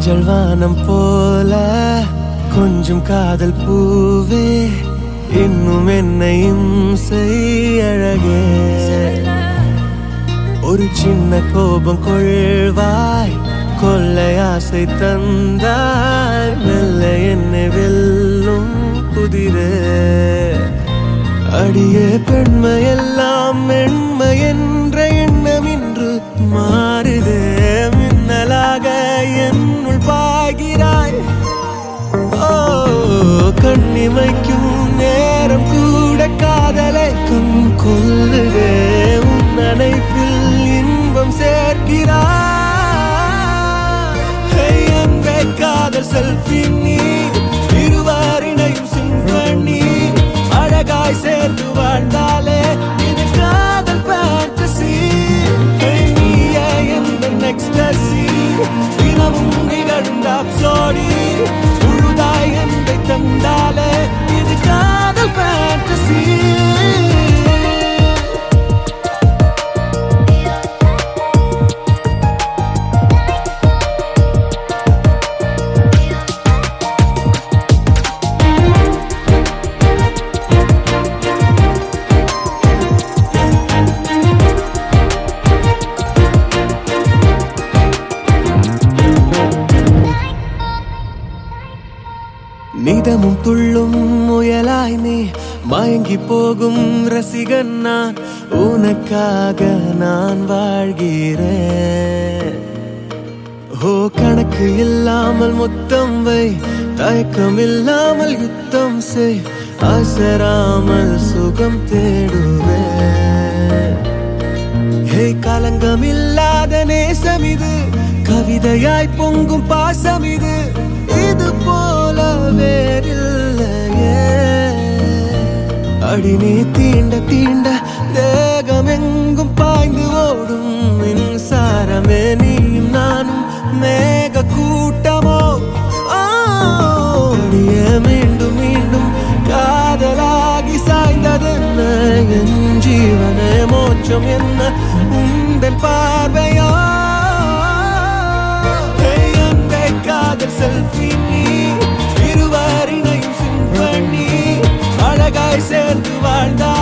மஞ்சள் வானம் போல கொஞ்சம் காதல் பூவே இன்னும் என்னையும் செய் அழகே ஒரு சின்ன கோபம் கொள்வாய் கொள்ளை ஆசை தந்தாய் மெல்ல என்னை வெல்லும் புதிரே அடியே பெண்மை எல்லாம் மென்மை என்ற எண்ணம் இன்று மாறுதே மின்னலாக என்னுள் பாய்கிறாய் ஓ கண்ணிமைக்கும் நேரம் கூட காதலை கண் கொல்லுதே உன் நினைப்பில் இன்பம் சேர்க்கிறாய் ஹே, அன்பே காதல் செல்ஃபி நீ இருவரினையும் சிம்பனி அழகாய் சேர்ந்து வாழ்ந்தாலே இது காதல் ஃபேண்டசி நீயே எந்த நெக்ஸ்டசி தினமும் நிகழும் டாப்ஸோடி முழுதாய் என்பை தந்தாலே இது காதல் ஃபேண்டசி நிதமும் துள்ளும் முயலாய் நீ மயங்கி போகும் ரசிகன் நான் உனக்காக நான் வாழ்கிறேன் ஓ கணக்கு இல்லாமல் மொத்தம் வை தயக்கம் இல்லாமல் யுத்தம் செய் அசராமல் சுகம் தேடுவேன் ஹே கலங்கம் இல்லாத நேசம் இது கவிதையாய் பொங்கும் பாசம் இது இது போல வேறில்லையே அடி நீ தீண்ட தீண்ட தேகம் எங்கும் பாய்ந்து ஓடும் மின்சாரமே நீயும் நானும் மேக கூட்டமோ ஆடிய மீண்டும் மீண்டும் காதலாகி சாய்ந்ததென்ன என் ஜீவனே மோட்சம் என்ன உந்தன் பார்வையோ Hey, அன்பே காதல் செல்ஃபி நீ இருவரினையும் சிம்பனி அழகாய் சேர்ந்து வாழ்ந்தாய்